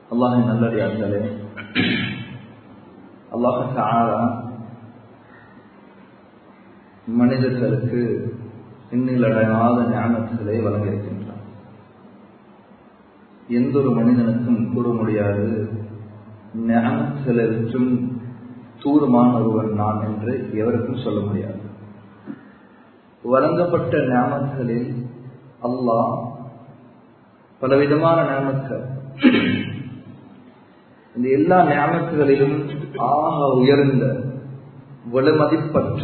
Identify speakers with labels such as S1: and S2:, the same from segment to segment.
S1: அல்லாஹின் நல்லடியார்களே அல்லாஹு தாரா மனிதர்களுக்கு எண்ணிலடையாத ஞானத்துகளை வழங்கியிருக்கின்றார் எந்த ஒரு மனிதனுக்கும் கூற முடியாது ஞானத்திலும் தூரமான ஒருவன் நான் என்று எவருக்கும் சொல்ல முடியாது வழங்கப்பட்ட ஞானங்களில் அல்லாஹ் பலவிதமான ஞானங்கள் இந்த எல்லா ஞானங்களிலும் ஆக உயர்ந்த விலமதிப்பற்ற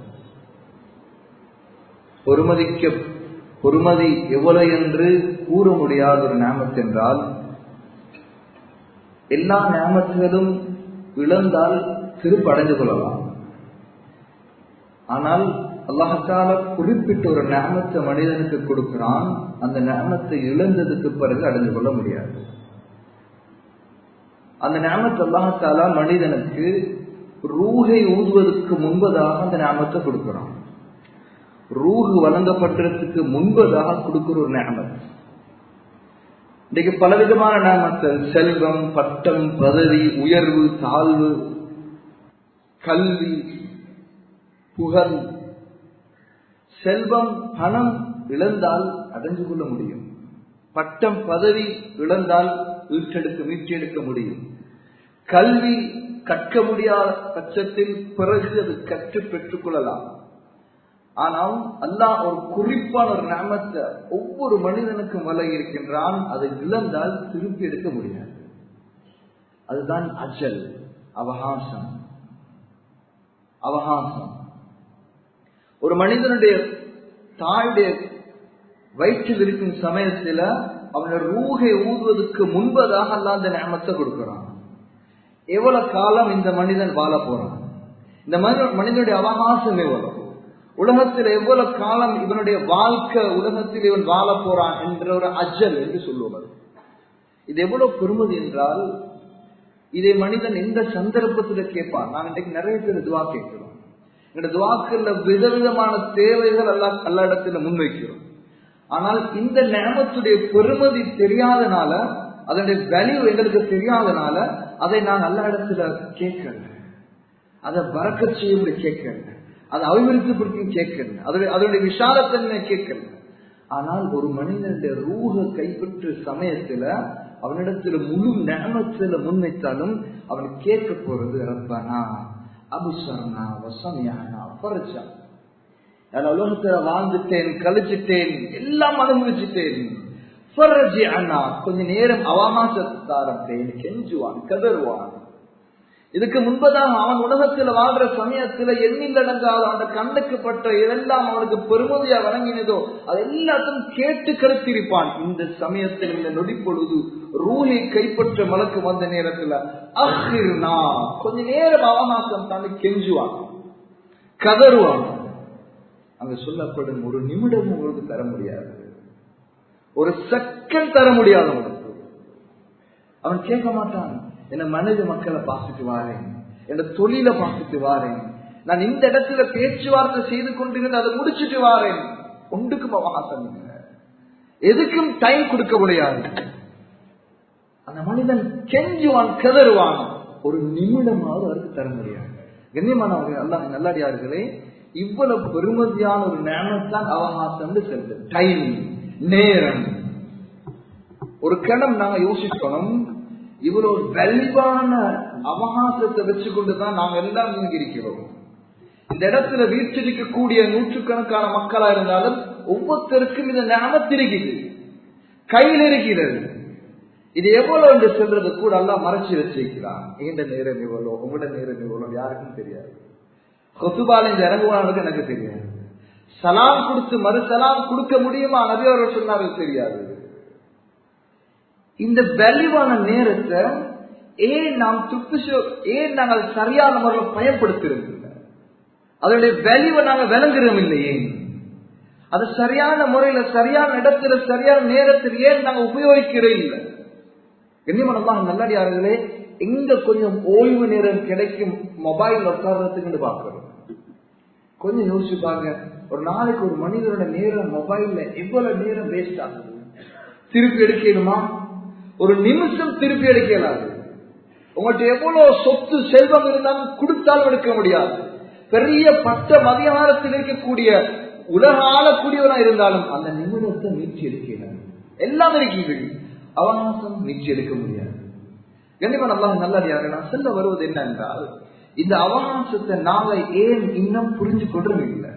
S1: பொறுமதிக்க பொறுமதி எவ்வளவு என்று கூற முடியாத ஒரு ஞாபகத் என்றால் எல்லா ஞாபகங்களும் இழந்தால் திருப்ப அடைந்து கொள்ளலாம் ஆனால் அல்லாஹால குறிப்பிட்ட ஒரு ஞாபகத்தை மனிதனுக்கு கொடுக்கிறான் அந்த ஞாபகத்தை இழந்ததுக்கு பிறகு அடைந்து கொள்ள முடியாது அந்த ஞாபகத்தை அல்லாஹாலா மனிதனுக்கு ரூகை ஊதுவதற்கு முன்பதாக அந்த ஞாபகத்தை கொடுக்கிறான் ரூஹு வழங்கப்பட்டதுக்கு முன்பதாக கொடுக்கிற ஒரு நேமத் இன்னைக்கு பலவிதமான நேமத்தல் செல்வம் பட்டம் பதவி உயர்வு தாழ்வு கல்வி புகழ் செல்வம் பணம் இழந்தால் அடைஞ்சு கொள்ள முடியும் பட்டம் பதவி இழந்தால் வீட்டெடுக்க மீட்டெடுக்க முடியும் கல்வி கற்க முடியாத பட்சத்தில் பிறகு அது கற்று பெற்றுக் கொள்ளலாம் ஆனால் அல்லாஹ் ஒரு குறிப்பான ஒரு நாமத்தை ஒவ்வொரு மனிதனுக்கும் வழங்கி இருக்கின்றான் அதை இழந்தால் திருப்பி எடுக்க முடியாது அதுதான் அஜல் அவகாசம் அவகாசம் ஒரு மனிதனுடைய தாயுடைய வயிற்றில் இருக்கும் சமயத்தில் அவனுடைய ரூகை ஊதுவதற்கு முன்பதாக அல்ல அந்த நேமத்தை கொடுக்கிறான் எவ்வளவு காலம் இந்த மனிதன் வாழ போறான் இந்த மனிதனுடைய அவகாசம் எவ்வளவு உலகத்தில் எவ்வளவு காலம் இவனுடைய வாழ்க்கை உலகத்தில் இவன் வாழ போறான் என்ற ஒரு அஜல் என்று சொல்லுவார் இது எவ்வளவு பெருமதி என்றால் இதை மனிதன் எந்த சந்தர்ப்பத்தில் கேட்பான் நான் இன்றைக்கு நிறைய பேர் துவா கேட்கிறோம் எங்களுடைய துவாக்கள்ல விதவிதமான தேவைகள் அல்ல எல்லா இடத்துல முன்வைக்கிறோம் ஆனால் இந்த நேமத்துடைய பெருமதி தெரியாதனால அதனுடைய வேல்யூ எங்களுக்கு தெரியாதனால அதை நான் எல்லா இடத்துல கேட்கல அதை வரக்க செய்ய கேட்கல அதை அபிவிருத்திப்படுத்தி கேட்கல அதனுடைய அதனுடைய விசாலத்தன்மை கேட்கல ஆனால் ஒரு மனிதனுடைய ரூக கைப்பற்ற சமயத்துல அவனிடத்துல முழு நேமத்துல முன்வைத்தாலும் அவன் கேட்க போறது ரப்பனா அபுசரணா வசமியானா பரிச்சா நான் உலகத்துல வாழ்ந்துட்டேன் கழிச்சிட்டேன் எல்லாம் அனுபவிச்சுட்டேன் கொஞ்ச நேரம் அவகாசத்தாரத்தேன் கெஞ்சுவான் கதறுவான் இதுக்கு முன்பதாக அவன் உலகத்தில் வாழ்ற சமயத்துல எண்ணில் அடங்காத அவன் கண்ணுக்கு பட்ட இதெல்லாம் அவனுக்கு பெருமதியா வழங்கினதோ அது எல்லாத்தையும் கேட்டு கருத்திருப்பான் இந்த சமயத்தில் இந்த நொடி பொழுது ரூஹை கைப்பற்ற மலக்கு வந்த நேரத்துல அஹ்னா கொஞ்ச நேரம் அவகாசம் தாண்டி கெஞ்சுவான் கதறுவான் அங்க சொல்லப்படும் ஒரு நிமிடம் உங்களுக்கு தர முடியாது ஒரு செகண்ட் தர முடியாது அவனுக்கு அவன் கேட்க மாட்டான் என்ன மனித மக்களை பார்த்துட்டு வாரேன் என்ன தொழில பார்த்துட்டு வாரேன் நான் இந்த இடத்துல பேச்சுவார்த்தை செய்து கொண்டிருந்து அதை முடிச்சுட்டு வாரேன் ஒன்றுக்கும் அவகாசம் இல்லை எதுக்கும் டைம் கொடுக்க முடியாது அந்த மனிதன் கெஞ்சுவான் கதறுவான் ஒரு நிமிடமாவது அவருக்கு தர முடியாது கண்ணியமானவர்கள் அல்லா நல்லடியார்களே இவ்வளவு பெருமதியான ஒரு நேமத்தான் அவகாசம் செல்வது டைம் நேரம் ஒரு கணம் நாங்க யோசிக்கணும் இவ்வளவு வெல்வான அவகாசத்தை வச்சுக்கொண்டுதான் நாங்க எல்லாம் இங்க இருக்கிறோம் இந்த இடத்துல வீற்றிருக்கக்கூடிய நூற்றுக்கணக்கான மக்களா இருந்தாலும் ஒவ்வொருத்தருக்கும் இந்த ஞாபகத்திருக்குது கையில் இருக்கிறது இது எவ்வளவு என்று சொல்றது கூட எல்லாம் மறைச்சு வச்சிருக்கிறான் எந்த நேரம் எவ்வளோ உங்களோட நேரம் எவ்வளோ யாருக்கும் தெரியாது கொசுபால இந்த இறங்குவானுக்கு எனக்கு தெரியாது சலாம் கொடுத்து மறு சலாம் கொடுக்க முடியுமா நபி அவர்கள் சொன்னார்கள் தெரியாது இந்த வெளிவான நேரத்தை ஏன் நாம் துப்பு ஏன் நாங்கள் சரியான முறையில் பயன்படுத்துறது அதனுடைய வெளிவை நாங்க விளங்குறோம் இல்லையே அது சரியான முறையில சரியான இடத்துல சரியான நேரத்தில் ஏன் நாங்க உபயோகிக்கிறோம் இல்லை கண்ணியமனமாக நல்லடியார்களே எங்க கொஞ்சம் ஓய்வு நேரம் கிடைக்கும் மொபைல் உட்கார்றதுக்கு பாக்குறோம் கொஞ்சம் யோசிச்சு பாருங்க ஒரு நாளைக்கு ஒரு மனிதனோட நேரம் மொபைல்ல எவ்வளவு நேரம் வேஸ்ட் ஆகுது திருப்பி எடுக்கணுமா ஒரு நிமிஷம் திருப்பி எடுக்க இயலாது உங்கள்கிட்ட எவ்வளவு சொத்து செல்வம் இருந்தாலும் கொடுத்தாலும் எடுக்க முடியாது பெரிய பட்ட மதியாரத்தில் இருக்கக்கூடிய உலக ஆளக்கூடியவனா இருந்தாலும் அந்த நிமிடத்தை மீட்சி எடுக்கிறார் எல்லாம் இருக்குது அவகாசம் மீட்சி எடுக்க முடியாது கண்டிப்பா நல்லா நல்லடியாக நான் சொல்ல வருவது என்ன என்றால் இந்த அவகாசத்தை நாங்க ஏன் இன்னும் புரிஞ்சு கொண்டும் இல்லை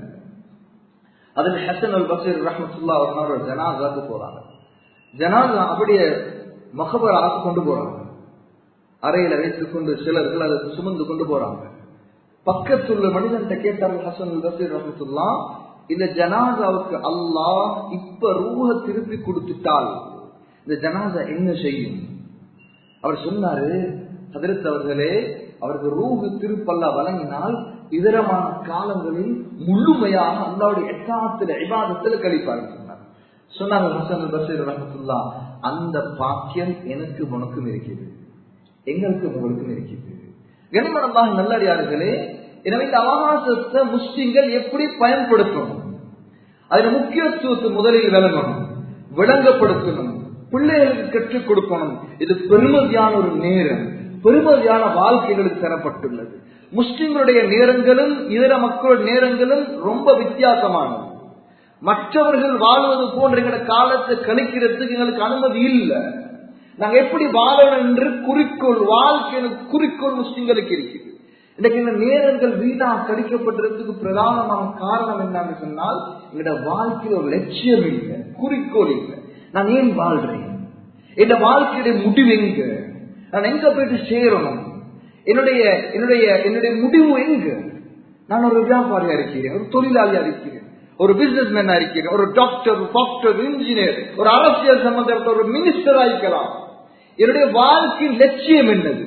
S1: அதில் ஹசன் அல் பசீர் ரஹமத்துல்லா அவர்களோட ஜனாதாக்கு போறாங்க ஜனாதா அப்படியே மகபராக கொண்டு போறாங்க அறையில வைத்துக் கொண்டு சிலர்கள் அதை சுமந்து கொண்டு போறாங்க பக்கத்துள்ள மனிதன் கேட்டார்கள் ஹசன் அல் பசீர் ரஹமத்துல்லா இந்த ஜனாதாவுக்கு அல்லாஹ் இப்ப ரூஹ திருப்பி கொடுத்துட்டால் இந்த ஜனாதா என்ன செய்யும் அவர் சொன்னாரு ஹதரத் அவர்களே அவருக்கு ரூஹு திருப்பல்லா வழங்கினால் இதரமான காலங்களில் முழுமையாக அல்லாவுடைய எட்டாத்துல இபாதத்துல கழிப்பார் சொன்னார் சொன்னாங்க ஹசன் பசீர் ரஹமத்துல்லா அந்த பாக்கியம் எனக்கு உனக்கும் இருக்கிறது எங்களுக்கும் உங்களுக்கும் இருக்கிறது கனிமனமாக நல்லடியார்களே எனவே இந்த அவகாசத்தை முஸ்லிம்கள் எப்படி பயன்படுத்தணும் அதில் முக்கியத்துவத்தை முதலில் விளங்கணும் விளங்கப்படுத்தணும் பிள்ளைகளுக்கு கற்றுக் கொடுக்கணும் இது பெருமதியான ஒரு நேரம் பெருமதியான வாழ்க்கைகளுக்கு தரப்பட்டுள்ளது முஸ்லிம்களுடைய நேரங்களும் இதர மக்களுடைய நேரங்களும் ரொம்ப வித்தியாசமானது மற்றவர்கள் வாழ்வது போன்ற எங்களை காலத்தை கணிக்கிறதுக்கு எங்களுக்கு அனுமதி இல்லை நாங்க எப்படி வாழணும் என்று குறிக்கோள் வாழ்க்கை குறிக்கோள் முஸ்லிம்களுக்கு இருக்குது இன்னைக்கு இந்த நேரங்கள் வீணா கடிக்கப்பட்டிருக்கிறதுக்கு பிரதானமான காரணம் என்னன்னு சொன்னால் எங்களோட வாழ்க்கையில் ஒரு லட்சியம் இல்லை குறிக்கோள் இல்லை நான் ஏன் வாழ்றேன் என் வாழ்க்கையுடைய முடிவு எங்க நான் எங்க போயிட்டு சேரணும் என்னுடைய என்னுடைய என்னுடைய முடிவு எங்க நான் ஒரு வியாபாரியா இருக்கிறேன் ஒரு தொழிலாளியா இருக்கிறேன் ஒரு பிசினஸ் மேனா இருக்கிறேன் ஒரு டாக்டர் டாக்டர் இன்ஜினியர் ஒரு அரசியல் சம்பந்தப்பட்ட ஒரு மினிஸ்டர் ஆகிக்கலாம் என்னுடைய வாழ்க்கையின் லட்சியம் என்னது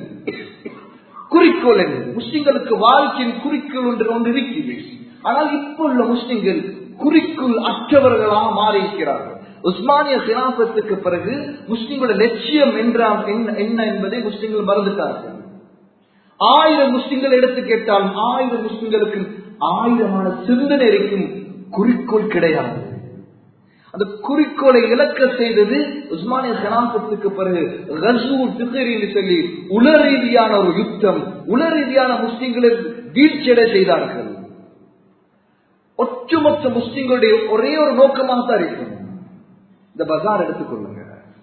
S1: குறிக்கோள் என்னது முஸ்லிம்களுக்கு வாழ்க்கையின் குறிக்கோள் ஒன்று ஒன்று இருக்கிறது ஆனால் இப்போ உள்ள முஸ்லிம்கள் குறிக்கோள் அற்றவர்களாக மாறி இருக்கிறார்கள் உஸ்மானிய சிலாபத்துக்கு பிறகு முஸ்லிம்களுடைய லட்சியம் என்றால் என்ன என்பதை முஸ்லிம்கள் மறந்துட்டார்கள் ஆயிரம் முஸ்லிம்கள் எடுத்து கேட்டாலும் ஆயிரம் முஸ்லிம்களுக்கு ஆயிரமான சிந்தனை இருக்கும் குறிக்கோள் கிடையாது அந்த குறிக்கோளை இழக்க செய்தது உஸ்மானிய சனாபத்துக்கு பிறகு என்று சொல்லி உல ரீதியான ஒரு யுத்தம் உல ரீதியான முஸ்லிம்களை வீழ்ச்சியடை செய்தார்கள் ஒட்டுமொத்த முஸ்லிம்களுடைய ஒரே ஒரு நோக்கமாக தான் இருக்கும் இந்த பஜார் எடுத்துக்கொள்ளுங்க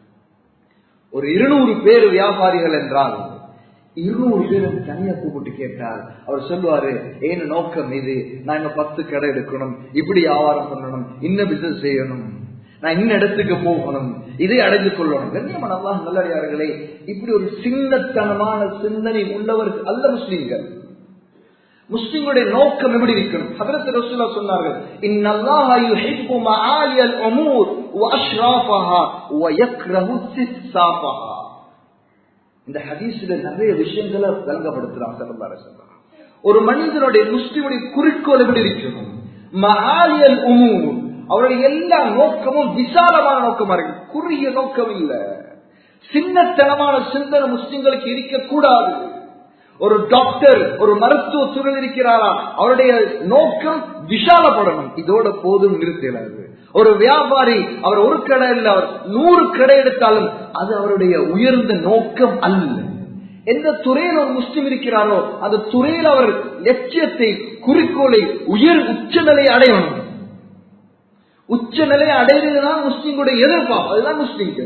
S1: ஒரு இருநூறு பேர் வியாபாரிகள் என்றால் இருநூறு பேர் தனியா கூப்பிட்டு கேட்டால் அவர் சொல்லுவாரு ஏன் நோக்கம் இது நான் இங்க பத்து கடை எடுக்கணும் இப்படி வியாபாரம் பண்ணணும் இன்னும் பிசினஸ் செய்யணும் நான் இன்ன இடத்துக்கு போகணும் இதை அடைந்து கொள்ளணும் கண்ணியமான அல்லாஹ் நல்லடியார்களே இப்படி ஒரு சின்னத்தனமான சிந்தனை உள்ளவர்கள் அல்ல முஸ்லிம்கள் முஸ்லிம்களுடைய நோக்கம் எப்படி இருக்கணும் ஹதரத் ரசூலா சொன்னார்கள் இன்னல்லாஹ யுஹிப்பு மஆலியல் உமூர் வ அஷ்ராஃபஹா வ யக்ரஹு சிஸ்ஸாஃபஹா இந்த ஹதீஸ்ல நிறைய விஷயங்களை விளங்கப்படுத்துறாங்க ஸல்லல்லாஹு அலைஹி வஸல்லம் ஒரு மனிதனுடைய முஸ்லிமுடைய குறிக்கோள் எப்படி இருக்கணும் மஆலியல் உமூர் அவருடைய எல்லா நோக்கமும் விசாலமான நோக்கமா இருக்கு குறுகிய நோக்கம் இல்ல சின்னத்தனமான சிந்தனை முஸ்லிம்களுக்கு இருக்கக்கூடாது ஒரு டாக்டர் ஒரு மருத்துவ துறை இருக்கிறாரா அவருடைய நோக்கம் விஷாலப்படணும் இதோட போதும் நிறுத்தலாது ஒரு வியாபாரி அவர் ஒரு கடை இல்ல அவர் நூறு கடை எடுத்தாலும் அது அவருடைய உயர்ந்த நோக்கம் அல்ல எந்த துறையில் ஒரு முஸ்லிம் இருக்கிறாரோ அந்த துறையில் அவர் லட்சியத்தை குறிக்கோளை உயர் உச்சநிலை அடையணும் உச்ச நிலையை அடைவதுதான் முஸ்லிம்களுடைய எதிர்பார்ப்பு அதுதான் முஸ்லிம்கள்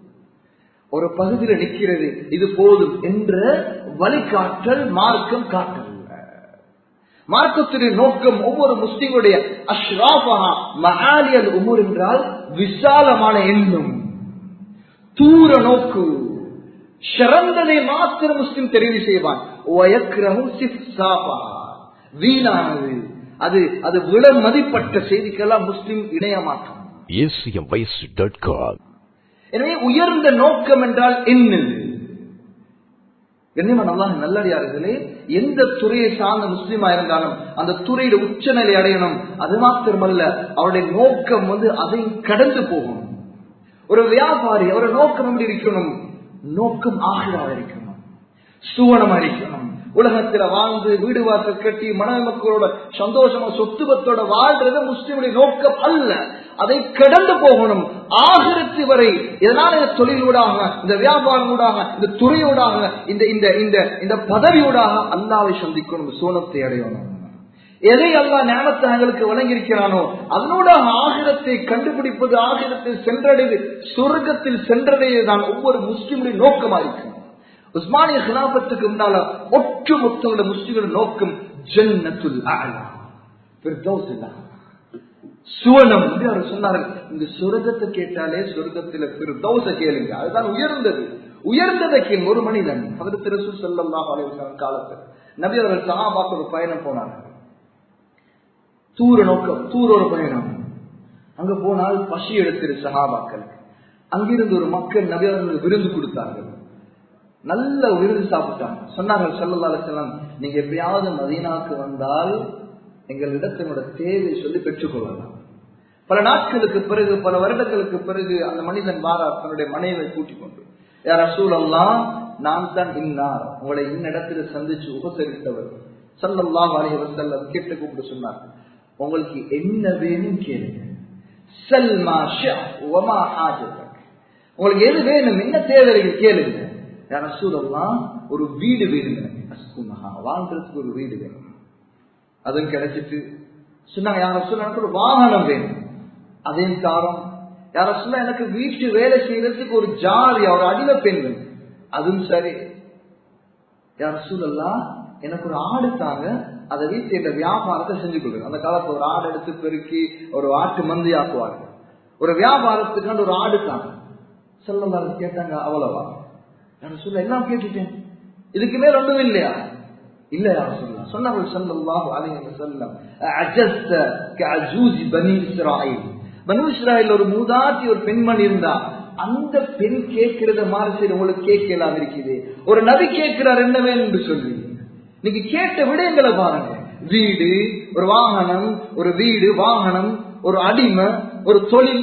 S1: ஒரு பகுதியில நிற்கிறது இது போதும் என்ற வழிகாட்டல் மார்க்கம் காட்டல் மார்க்கத்துடைய நோக்கம் ஒவ்வொரு முஸ்லிமுடைய அஷ்ராபகா மகாலியல் உமர் என்றால் விசாலமான எண்ணம் தூர நோக்கு சிறந்ததை மாத்திர முஸ்லிம் தெரிவு செய்வான் வீணானது அது அது விட மதிப்பட்ட செய்திக்கெல்லாம் முஸ்லிம் இணைய மாட்டான் எனவே உயர்ந்த நோக்கம் என்றால் என்னது கண்ணியமா நல்லா நல்லடியார்களே எந்த துறையை சார்ந்த முஸ்லீமா இருந்தாலும் அந்த துறையில உச்சநிலை அடையணும் அது மாத்திரமல்ல அவருடைய நோக்கம் வந்து அதை கடந்து போகணும் ஒரு வியாபாரி அவருடைய நோக்கம் எப்படி இருக்கணும் நோக்கம் ஆகிறா இருக்கணும் சுவனமா இருக்கணும் உலகத்துல வாழ்ந்து வீடு வாசல் கட்டி மனைவி மக்களோட சந்தோஷமா சொத்துவத்தோட வாழ்றது முஸ்லிமுடைய நோக்கம் அல்ல அதை கடந்து போகணும் ஆகிரத்து வரை இதனால இந்த தொழிலூடாக இந்த வியாபாரமூடாக இந்த துறையூடாக இந்த இந்த இந்த இந்த பதவியூடாக அல்லாவை சந்திக்கணும் சோனத்தை அடையணும் எதை அல்லா ஞானத்தை எங்களுக்கு வழங்கியிருக்கிறானோ அதனோட ஆகிரத்தை கண்டுபிடிப்பது ஆகிரத்தை சென்றடைவது சொர்க்கத்தில் சென்றடையதான் ஒவ்வொரு முஸ்லிமுடைய நோக்கமா இருக்கும் உஸ்மானிய கிலாபத்துக்கு முன்னால ஒட்டுமொத்த முஸ்லிம்களோட நோக்கம் ஜன்னத்துல் அலா ஃபிர்தௌஸ் இல்லா சுவனம் என்று அவர் சொன்னார்கள் இந்த சொர்க்கத்தை கேட்டாலே சொர்க்கத்துல ஃபிர்தௌஸ கேளுங்க அதுதான் உயர்ந்தது உயர்ந்ததை கேள் ஒரு மனிதன் அதற்கு ரசூ ஸல்லல்லாஹு அலைஹி வஸல்லம் காலத்தில் நபி அவர்கள் சஹாபாக்கு ஒரு பயணம் போனார்கள் தூர நோக்கம் தூர ஒரு பயணம் அங்க போனால் பசி எடுத்திரு சஹாபாக்கள் அங்கிருந்து ஒரு மக்கள் நபி அவர்களுக்கு விருந்து கொடுத்தார்கள் நல்ல விருந்து சாப்பிட்டாங்க சொன்னார்கள் சல்லல்லா அலிஸ்லாம் நீங்க எப்பயாவது மதீனாக்கு வந்தால் எங்களிடத்தினோட தேவை சொல்லி பெற்றுக்கொள்ளலாம் பல நாட்களுக்கு பிறகு பல வருடங்களுக்கு பிறகு அந்த மனிதன் வாரார் தன்னுடைய மனைவியை கூட்டிக் கொண்டு யார் அசூல் எல்லாம் நான் தான் இன்னார் உங்களை இன்னிடத்துல சந்திச்சு உபசரித்தவர் சல்லல்லாஹ் அலைஹி வஸல்லம் கேட்டு கூப்பிட்டு சொன்னார் உங்களுக்கு என்ன வேணும் கேளுங்க சல்மா ஷா வமா ஹாஜதக் உங்களுக்கு எது வேணும் என்ன தேவைகள் கேளுங்க யார் அசூலெல்லாம் ஒரு வீடு வேணும் எனக்கு அஸ்குமஹா வாழ்றதுக்கு ஒரு வீடு வேணும் அதுவும் கிடைச்சிட்டு சொன்னாங்க யார சொல்ல எனக்கு ஒரு வாகனம் வேணும் அதையும் தாரம் யார சொல்ல எனக்கு வீட்டு வேலை செய்யறதுக்கு ஒரு ஜாலியா ஒரு அடிமை பெண் வேணும் அதுவும் சரி யார சூழல்லாம் எனக்கு ஒரு ஆடு தாங்க அதை வீட்டு இந்த வியாபாரத்தை செஞ்சு கொடுங்க அந்த காலத்துல ஒரு ஆடு எடுத்து பெருக்கி ஒரு ஆட்டு மந்தி ஆக்குவாங்க ஒரு வியாபாரத்துக்கு ஒரு ஆடு தாங்க செல்லம் கேட்டாங்க அவ்வளவா யார சொல்ல எல்லாம் கேட்டுட்டேன் இதுக்கு மேல ஒன்றும் இல்லையா இல்ல யார சொல்லலாம் சொன்னார்கள் ஸல்லல்லாஹு அலைஹி வஸல்லம் அஜஸ்த கஅஜூஜி பனி இஸ்ராயீல் பனு இஸ்ராயேல் ஒரு மூதாட்டி ஒரு பெண்மணி இருந்தா அந்த பெண் கேட்கிறத மாதிரி சரி உங்களுக்கு கேட்கலாம் இருக்குது ஒரு நபி கேட்கிறார் என்ன வேணும் என்று சொல்லி நீங்க கேட்ட விடயங்களை பாருங்க வீடு ஒரு வாகனம் ஒரு வீடு வாகனம் ஒரு அடிமை ஒரு தொழில்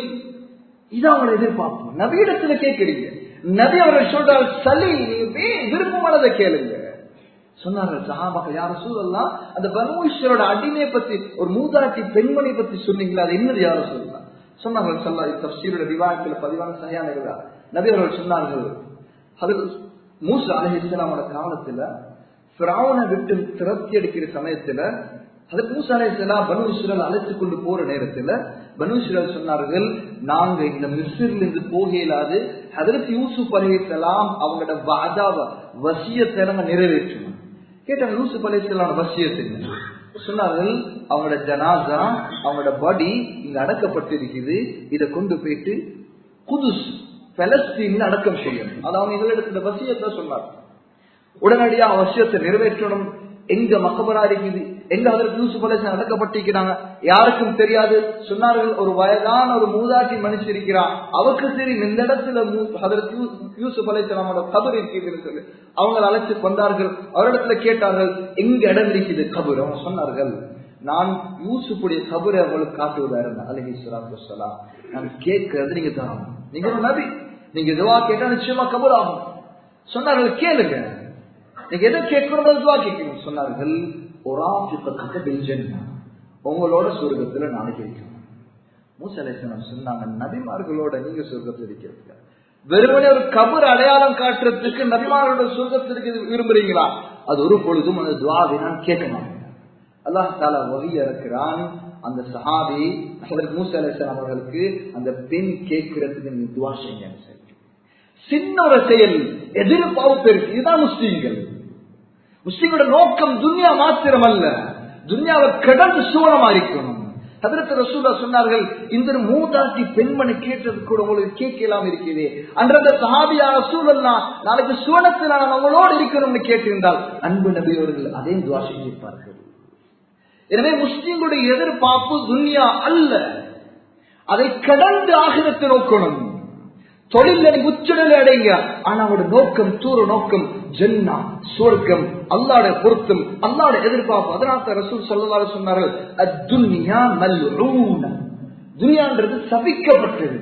S1: இது அவங்களை எதிர்பார்ப்போம் நபியிடத்துல கேட்கிறீங்க நபி அவர்கள் சொல்றாரு சலி நீங்க விருப்பமானதை கேளுங்க சொன்னார்கள் சஹாபாக்கள் யார சூழல்லாம் அந்த பரமேஸ்வரோட அடிமையை பத்தி ஒரு மூதாட்டி பெண்மணி பத்தி சொன்னீங்களா அது என்னது யார சொல்லலாம் சொன்னார்கள் சொல்லா தப்சீரோட விவாதத்துல பதிவான சரியான இருக்கிறார் நபி அவர்கள் சொன்னார்கள் அது மூசா அலஹி இஸ்லாமோட காலத்துல பிராவனை விட்டு திரத்தி அடிக்கிற சமயத்துல அதற்கு மூசா அலி இஸ்லாம் பனு இஸ்ரேல் அழைத்துக் கொண்டு போற நேரத்துல பனு இஸ்ரேல் சொன்னார்கள் நாங்க இந்த மிஸ்ரில் இருந்து போக இயலாது அதற்கு யூசுப் அலி இஸ்லாம் அவங்களோட வாதாவ வசியத்தை நாங்க நிறைவேற்றணும் கேட்டாங்க யூசுப் அலி இஸ்லாமோட வசியத்தை சொன்னார்கள் அவங்களோட ஜனாசா அவங்களோட பாடி இங்க அடக்கப்பட்டிருக்குது இதை கொண்டு போயிட்டு புதுசு பலஸ்தீன்ல அடக்கம் செய்யணும் அது அவங்க எங்களிடத்துல வசியத்தை சொன்னார் உடனடியா அவசியத்தை நிறைவேற்றணும் எங்க மக்கபரா இருக்குது எங்க அதற்கு யூசுப் அலேசன் அடக்கப்பட்டிருக்கிறாங்க யாருக்கும் தெரியாது சொன்னார்கள் ஒரு வயதான ஒரு மூதாட்டி மனுஷன் இருக்கிறான் அவருக்கு தெரியும் இந்த இடத்துல அதற்கு யூசுப் அலேசனோட கபர் இருக்குதுன்னு சொல்லி அவங்க அழைத்து கொண்டார்கள் அவரிடத்துல கேட்டார்கள் எங்க இடம் இருக்குது கபர் அவங்க சொன்னார்கள் நான் யூசுப்புடைய கபரை அவங்களுக்கு காட்டுவதா இருந்தேன் அலஹி சலாத்துலாம் நான் கேட்கறது நீங்க தான் நீங்க ஒரு நபி நீங்க இதுவா கேட்டா நிச்சயமா கபர் ஆகும் சொன்னார்கள் கேளுங்க நீங்க எதை கேட்கணும் துவா கேட்கணும் சொன்னார்கள் உங்களோட சொர்க்கத்துல நாளைக்கு இருக்கணும் மூசலேசனம் சொன்னாங்க நபிமார்களோட நீங்க சொர்க்கத்தில் இருக்கிறீங்க வெறுமனே ஒரு கபர் அடையாளம் காட்டுறதுக்கு நபிமார்களோட சொர்க்கத்திற்கு விரும்புறீங்களா அது ஒரு பொழுதும் அந்த துவாவை நான் கேட்க மாட்டேன் அல்லாஹ் தாலா வகைய இருக்கிறான் அந்த சஹாபி அதற்கு மூசா அலிஸ்லாம் அவர்களுக்கு அந்த பெண் கேட்கிறதுக்கு நீ துவா செய்யுங்க சின்ன ஒரு செயல் எதிர்பார்ப்பு இருக்கு இதுதான் முஸ்லீம்கள் முஸ்லீமோட நோக்கம் துன்யா மாத்திரம் அல்ல துன்யாவை கடந்து சூழமா இருக்கணும் அதற்கு ரசூலா சொன்னார்கள் இந்த மூதாட்டி பெண்மணி கேட்டது கூட உங்களுக்கு கேட்கலாம் இருக்குது அன்றந்த சஹாபியா ரசூலல்லா நாளைக்கு சூழத்தில் நான் அவங்களோடு இருக்கணும்னு கேட்டிருந்தால் அன்பு நபியவர்கள் அதே துவா செய்திருப்பார்கள் எனவே முஸ்லீம்களுடைய எதிர்பார்ப்பு துன்யா அல்ல அதை கடந்து ஆகிரத்தை நோக்கணும் தொழில் உச்சநிலை அடைங்க ஆனா அவனோட நோக்கம் தூர நோக்கம் ஜென்னா சுவர்க்கம் அல்லாட பொருத்தம் அல்லாட எதிர்பார்ப்பு அதனால ரசூல் சொல்லலாறு சொன்னார்கள் அத்துன்யா மல்ஊன துனியான்றது சபிக்கப்பட்டது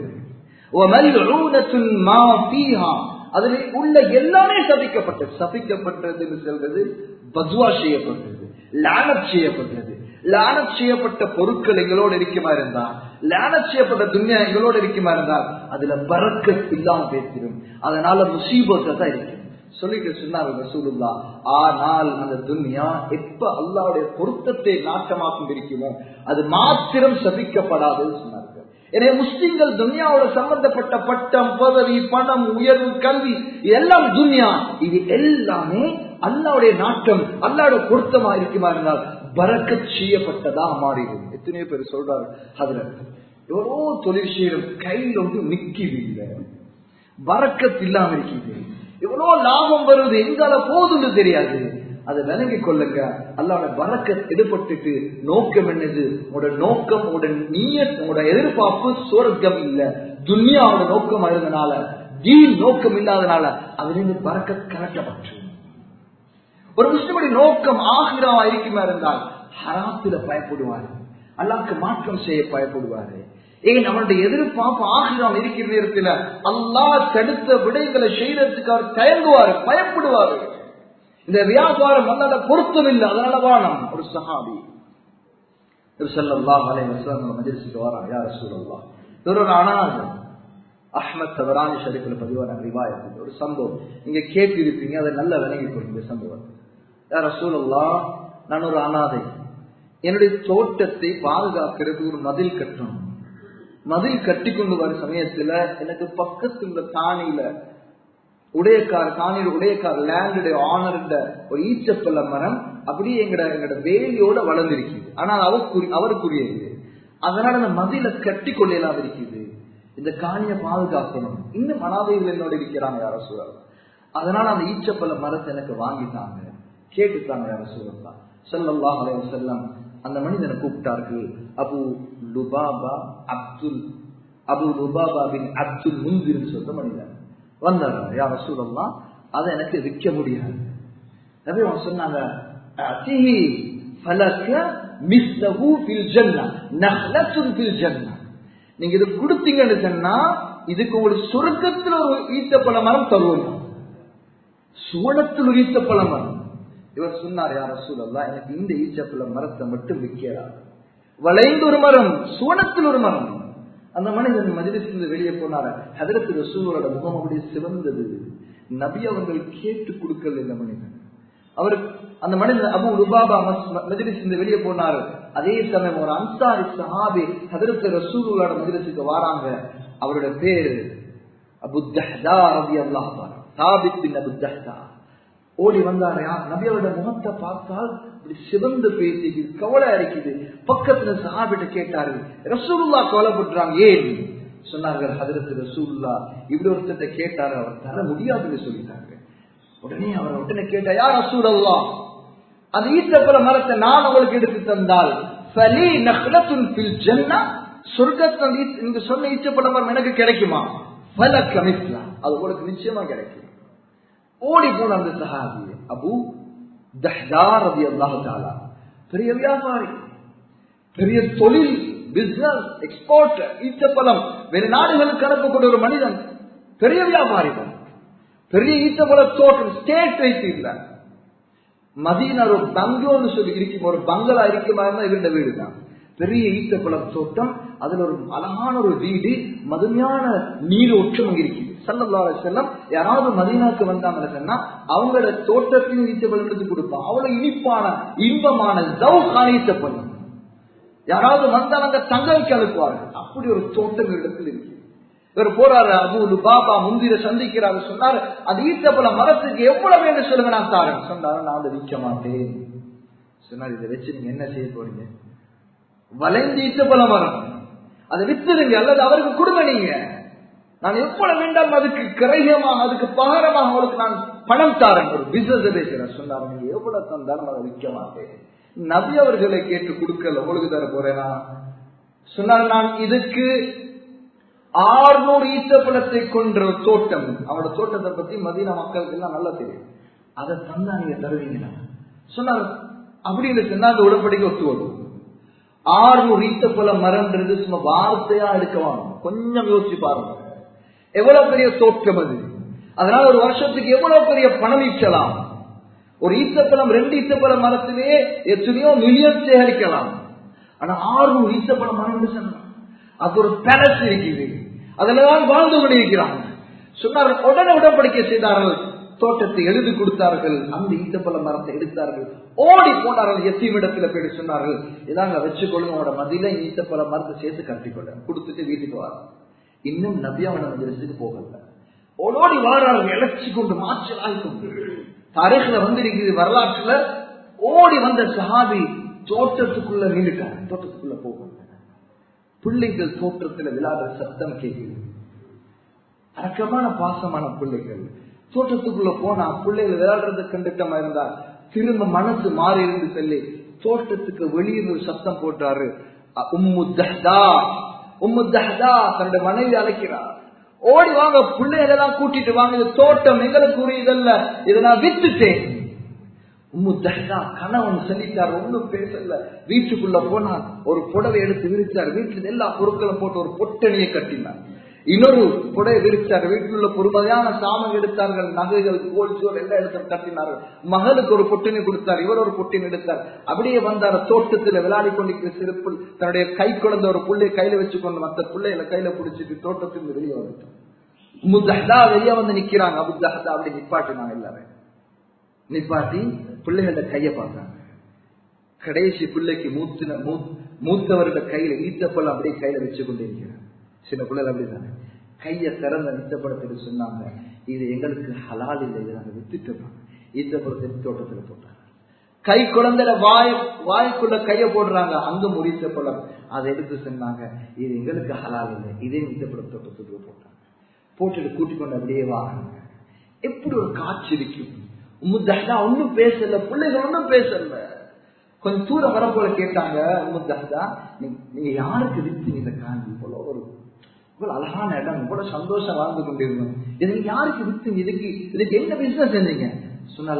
S1: அதில் உள்ள எல்லாமே சபிக்கப்பட்டது சபிக்கப்பட்டது சொல்றது பத்வா செய்யப்பட்டது லானப் செய்யப்பட்டது லானத் செய்யப்பட்ட பொருட்கள் எங்களோடு இருக்குமா இருந்தால் லானத் செய்யப்பட்ட துன்யா எங்களோடு இருக்குமா இருந்தால் அதுல பறக்க இல்லாம பேசிடும் அதனால முசீபத்தை தான் இருக்கும் சொல்லிட்டு சொன்னார் ரசூலுல்லா ஆனால் அந்த துன்யா எப்ப அல்லாவுடைய பொருத்தத்தை நாட்டமாக்கும் இருக்குமோ அது மாத்திரம் சபிக்கப்படாதுன்னு சொன்னார்கள் எனவே முஸ்லிம்கள் துன்யாவோட சம்பந்தப்பட்ட பட்டம் பதவி பணம் உயர்வு கல்வி எல்லாம் துன்யா இது எல்லாமே அல்லாவுடைய நாட்டம் அல்லாவுடைய பொருத்தமா இருக்குமா இருந்தால் பறக்க செய்யப்பட்டதா மாறிடும் எத்தனையோ பேர் சொல்றாரு அதுல எவ்வளோ தொழில் செய்யறோம் கையில் வந்து நிக்கிது இல்லை பறக்கத்து இல்லாம இருக்குது எவ்வளவு லாபம் வருது எங்கால போதுன்னு தெரியாது அதை விளங்கி கொள்ளுங்க அல்லாட பறக்க எடுபட்டுட்டு நோக்கம் என்னது உங்களோட நோக்கம் உங்களோட நீய உங்களோட எதிர்பார்ப்பு சுவர்க்கம் இல்ல துன்யாவோட நோக்கம் இருந்தனால தீன் நோக்கம் இல்லாதனால அதிலிருந்து பறக்க கலட்டப்பட்டு ஒரு முஸ்லிமுடைய நோக்கம் ஆகிரமா இருக்குமா இருந்தால் ஹராத்தில பயப்படுவாரு அல்லாக்கு மாற்றம் செய்ய பயப்படுவாரு ஏன் அவனுடைய எதிர்பார்ப்பு ஆகிரம் இருக்கிற நேரத்தில் அல்லா தடுத்த விடைகளை செய்யறதுக்கு அவர் தயங்குவாரு பயப்படுவாரு இந்த வியாபாரம் அல்லாத பொருத்தம் இல்லை அதனால வானம் ஒரு சஹாபி அஹ்மத் தவரானி ஷரீஃபில் பதிவான ரிவாயத் ஒரு சம்பவம் நீங்க கேட்டு இருப்பீங்க அதை நல்லா விளங்கி இந்த சம்பவம் யார் ரசூலல்லா நான் ஒரு அனாதை என்னுடைய தோட்டத்தை பாதுகாக்கிறது ஒரு மதில் கட்டணும் மதில் கட்டி கொண்டு வர சமயத்துல எனக்கு பக்கத்துல உள்ள தானியில உடையக்கார் தானியில் உடையக்கார் லேண்டுடைய ஆனருட ஒரு ஈச்சப்பல்ல மரம் அப்படியே எங்கட எங்கட வேலியோட வளர்ந்திருக்குது ஆனால் அவருக்கு அவருக்குரியது அதனால அந்த மதில கட்டி கொள்ளலாம் இருக்குது இந்த காணியை பாதுகாக்கணும் இன்னும் அனாதைகள் என்னோட இருக்கிறாங்க யார சூழல் அதனால அந்த ஈச்சப்பல்ல மரத்தை எனக்கு வாங்கிட்டாங்க கேட்டுட்டாங்க யார சூழல் சொல்லல்லா அலைய செல்லம் அந்த மனிதனை கூப்பிட்டார்கள் Abu Lubaba Abdul Abu Lubaba bin Abdul Mundhir சொல்ற மனிதன் வந்தாங்க யார் சூழல்லாம் அதை எனக்கு விற்க முடியாது நபி அவங்க சொன்னாங்க அத்திஹி ஃபலக மிஸ்லஹு ஃபில் ஜன்னah நஹ்லத்துன் ஃபில் ஜன்னah நீங்க இது கொடுத்தீங்கன்னு சொன்னா இதுக்கு உங்களுக்கு சொர்க்கத்துல ஒரு ஈத்தப்பழ மரம் தருவோம் சுவனத்தில் ஒரு ஈத்தப்பழ மரம் இவர் சொன்னார் யார சூழல்லா எனக்கு இந்த ஈச்சப்பழ மரத்தை மட்டும் விற்கிறார் வளைந்து ஒரு மரம் சுவனத்தில் ஒரு மரம் அந்த மனிதன் மதிலிசிலிருந்து வெளியே போனார ஹதரத்து ரசூலோட முகம் அப்படியே சிவந்தது நபி அவர்கள் கேட்டு கொடுக்கல இந்த மனிதன் அவர் அந்த மனிதன் அபு ருபாபா மதிலிசிலிருந்து வெளியே போனார் அதே சமயம் ஒரு அன்சாரி சஹாபி ஹதரத்து ரசூலோட மதிலத்துக்கு வராங்க அவருடைய பேரு அபு தஹ்தா ரபி அல்லாஹ் தாபித் பின் அபு தஹ்தா ஓடி வந்தாரையா நபியோட முகத்தை பார்த்தால் இப்படி சிவந்து பேசி கவலை அடிக்குது பக்கத்துல சஹாபிட்ட கேட்டாரு ரசூல்லா கொலைப்பட்டுறாங்க ஏன் சொன்னார்கள் ஹதரத்து ரசூல்லா இப்படி ஒருத்தட்ட கேட்டாரு அவர் தர முடியாதுன்னு சொல்லிட்டாங்க உடனே அவர் உடனே கேட்டா யார் ரசூலல்லா அந்த ஈத்தப்பல மரத்தை நான் உங்களுக்கு எடுத்து தந்தால் ஃபலி நஹ்லத்துன் ஃபில் ஜன்னா சொர்க்கத்தில் நீங்க சொன்ன ஈச்சப்பட மரம் எனக்கு கிடைக்குமா ஃபல கமிஸ்லா அது உங்களுக்கு நிச்சயமா கிடைக்கும் ஓடி போன அந்த சஹாபி அபு தஹ்தார் ரதி அல்லாஹு தாலா பெரிய வியாபாரி பெரிய தொழில் பிசினஸ் எக்ஸ்போர்ட் ஈச்சப்பழம் வேறு நாடுகளுக்கு அனுப்பக்கூடிய ஒரு மனிதன் பெரிய வியாபாரி தான் பெரிய ஈச்சப்பழ தோட்டம் ஸ்டேட் வைத்து இல்ல மதீனார் ஒரு பங்களோன்னு சொல்லி இருக்கும் ஒரு பங்களா இருக்குமா இருந்தா இவருடைய வீடு தான் பெரிய ஈத்தப்பழம் தோட்டம் அதுல ஒரு அழகான ஒரு வீடு மதுமையான நீரோற்றம் அங்க இருக்குது சல்லல்லா செல்லம் யாராவது மதீனாக்கு வந்தாங்க சொன்னா அவங்களோட தோட்டத்தையும் ஈச்சப்பழம் எடுத்து கொடுப்பான் அவ்வளவு இனிப்பான இன்பமான ஜவுகான ஈச்சப்பழம் யாராவது வந்தவங்க தங்க வைக்க அனுப்புவார்கள் அப்படி ஒரு தோட்டம் இடத்தில் இருக்கு இவர் போறாரு அபூலு பாபா முந்திர சந்திக்கிறாரு சொன்னாரு அது ஈத்தப்பழ மரத்துக்கு எவ்வளவு வேணும் சொல்லுங்க நான் தாரேன் சொன்னாரு நான் அதை விற்க மாட்டேன் சொன்னார் இதை வச்சு நீங்க என்ன செய்ய போறீங்க வளைந்து ஈத்தப்பழ மரம் அதை வித்துடுங்க அல்லது அவருக்கு கொடுங்க நீங்க நான் எவ்வளவு வேண்டாம் அதுக்கு கிரகமாக அதுக்கு பகரமாக அவருக்கு நான் பணம் தாரேன் ஒரு பிசினஸ் பேசுறேன் சொன்னார் நீங்க எவ்வளவு தந்தாலும் அதை விற்க மாட்டேன் நபி அவர்களை கேட்டு கொடுக்கல உங்களுக்கு தர போறேனா சொன்னார் நான் இதுக்கு ஆறுநூறு ஈத்தப்பழத்தை கொன்ற தோட்டம் அவனோட தோட்டத்தை பத்தி மதீன மக்களுக்கு எல்லாம் நல்லா தெரியும் அதை தந்தா நீங்க தருவீங்களா சொன்னார் அப்படின்னு சொன்னா அந்த உடன்படிக்கை ஒத்து வரும் ஆறுநூறு ஈத்தப்பழ மரம்ன்றது சும்மா வார்த்தையா எடுக்கவாங்க கொஞ்சம் யோசிச்சு பாருங்க எவ்வளவு பெரிய தோட்டம் அது அதனால ஒரு வருஷத்துக்கு எவ்வளவு பெரிய பணம் ஈச்சலாம் ஒரு ஈத்தப்பழம் ரெண்டு ஈத்தப்பழம் மரத்திலே எத்தனையோ மில்லியன் சேகரிக்கலாம் ஆனா ஆறுநூறு ஈச்சப்பழ மரம் சொன்னாங்க அது ஒரு பேலஸ் இருக்குது அதுலதான் வாழ்ந்து கொண்டிருக்கிறாங்க சொன்னார்கள் உடனே உடன்படிக்கை செய்தார்கள் தோட்டத்தை எழுதி கொடுத்தார்கள் அந்த ஈத்தப்பழ மரத்தை எடுத்தார்கள் ஓடி போனார்கள் எத்தீமிடத்துல போய் சொன்னார்கள் இதாங்க வச்சுக்கொள்ளுங்க உங்களோட மதியில ஈத்தப்பழ மரத்தை சேர்த்து கட்டிக்கொள்ள கொடுத்துட்டு வீட்டுக்கு வர இன்னும் நபியாவோட மந்திரத்துக்கு போகல ஓடோடி வாரார்கள் இழைச்சி கொண்டு மாற்றலாகி கொண்டு தரகுல வந்திருக்கிறது வரலாற்றுல ஓடி வந்த சஹாபி தோட்டத்துக்குள்ள நின்றுட்டார் தோட்டத்துக்குள்ள போகல பிள்ளைகள் தோற்றத்துல விழாத சத்தம் கேட்குது அடக்கமான பாசமான பிள்ளைகள் தோட்டத்துக்குள்ள போனா பிள்ளைகள் விளையாடுறது கண்டுட்டமா இருந்தா திரும்ப மனசு மாறி இருந்து சொல்லி தோட்டத்துக்கு வெளியே ஒரு சத்தம் போட்டாரு உம்மு தஹ்தா உம்மு தஹ்தா தன்னுடைய மனைவி அழைக்கிறார் ஓடி வாங்க பிள்ளைகள் எல்லாம் கூட்டிட்டு வாங்க இது தோட்டம் எங்களுக்கு உரியதல்ல இதை நான் வித்துட்டேன் உம்மு தஹ்தா கணவன் சொல்லிட்டார் ஒண்ணும் பேசல வீட்டுக்குள்ள போனா ஒரு புடவை எடுத்து விரிச்சார் வீட்டுல எல்லா பொருட்களும் போட்டு ஒரு பொட்டணியை கட்டினார் இன்னொரு புடவை விரிச்சார் வீட்டில் உள்ள பொறுமையான சாமம் எடுத்தார்கள் நகைகள் கோல்சோல் எல்லாம் எடுத்து கட்டினார்கள் மகளுக்கு ஒரு பொட்டினை கொடுத்தார் இவர் ஒரு பொட்டினை எடுத்தார் அப்படியே வந்தார் தோட்டத்தில் விளையாடி கொண்டிருக்கிற சிறப்பு தன்னுடைய கை குழந்தை ஒரு புள்ளைய கையில வச்சுக்கொண்டு மற்ற பிள்ளைகளை கையில பிடிச்சிட்டு தோட்டத்தில் வெளியே வந்துட்டார் முத்தஹதா வெளியே வந்து நிக்கிறாங்க அபுத்தஹதா அப்படி நிப்பாட்டினாங்க எல்லாரும் நிப்பாட்டி பிள்ளைகளோட கைய பார்த்தாங்க கடைசி பிள்ளைக்கு மூத்தின மூத்தவரோட கையில ஈத்தப்பல் அப்படியே கையில வச்சு கொண்டிருக்கிறார் சின்ன பிள்ளைகள் அப்படிதானே கைய திறந்த நித்தப்படத்துக்கு சொன்னாங்க இது எங்களுக்கு ஹலால் இல்லை இதை நாங்க வித்துட்டோம் ஈத்தப்படத்தை தோட்டத்துல போட்டாங்க கை குழந்தைல வாய் வாய்க்குள்ள கைய போடுறாங்க அங்க முறித்த பழம் அதை எடுத்து சொன்னாங்க இது எங்களுக்கு ஹலால் இல்லை இதே ஈத்தப்பட தோட்டத்துக்கு போட்டாங்க போட்டுட்டு கூட்டிக் கொண்டு அப்படியே வாங்க எப்படி ஒரு காட்சி இருக்கும் உமுத்தஹா ஒன்னும் பேசல பிள்ளைகள் ஒன்னும் பேசல கொஞ்சம் தூரம் வர போல கேட்டாங்க உமுத்தஹா நீங்க யாருக்கு வித்து இந்த காண்பி போல ஒரு இவ்வளவு அழகான இடம் இவ்வளவு சந்தோஷம் வாழ்ந்து கொண்டிருந்தோம் இதுக்கு யாருக்கு வித்து இதுக்கு இதுக்கு என்ன பிசினஸ் செஞ்சீங்க சொன்னால்